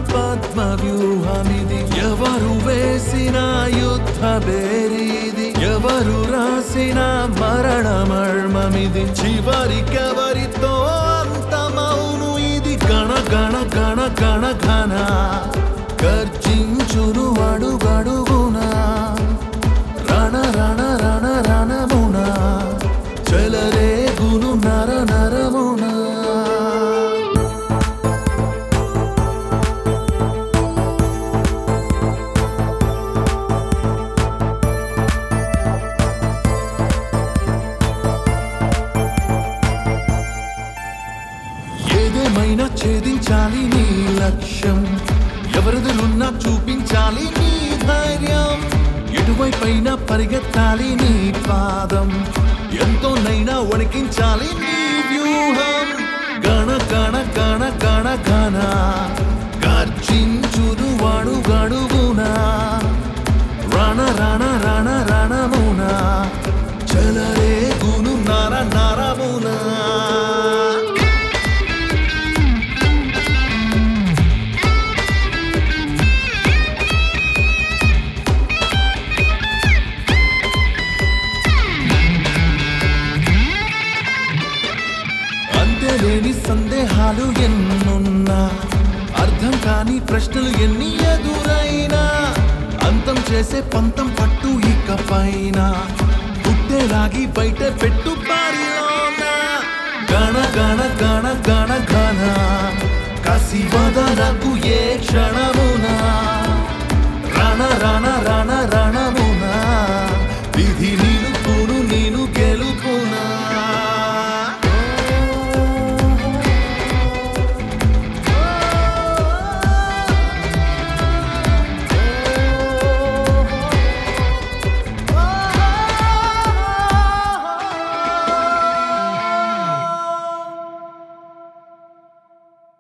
పద్మ వ్యూహమిది ఎవరు వేసిన యుద్ధ బేరీది ఎవరు రాసిన మరణ మర్మమిది చివరికెవరితో అంతమౌను ఇది గణ గణ గణ గణ ఘన గర్జించును అడుగడుగునా రణ రణ రణ రణమున చెలరేగును నర నరమునా ఏదేమైనా ఛేదించాలి నీ లక్ష్యం ఎవరిదులున్నా చూపించాలి నీ ధైర్యం ఎటువైపైనా పరిగెత్తాలి నీ పాదం ఎంతోనైనా వణికించాలి నీ వ్యూహం గణ గణ గణ గణ గణ గర్జించును వాడు గడుగునా రణ రణ రణ రణమున చెలరేగును నర నరమునా అంతేలేని సందేహాలు ఎన్నున్నా అర్థం కాని ప్రశ్నలు ఎన్ని ఎదురైనా అంతం చేసే పంతం పట్టు ఇక పైన పుట్టేలాగి బయట పెట్టు బారిలోన గణ గణ గణ గణ గణ కసి వదలకు ఏ క్షణమునా రణ రణ రణ రణ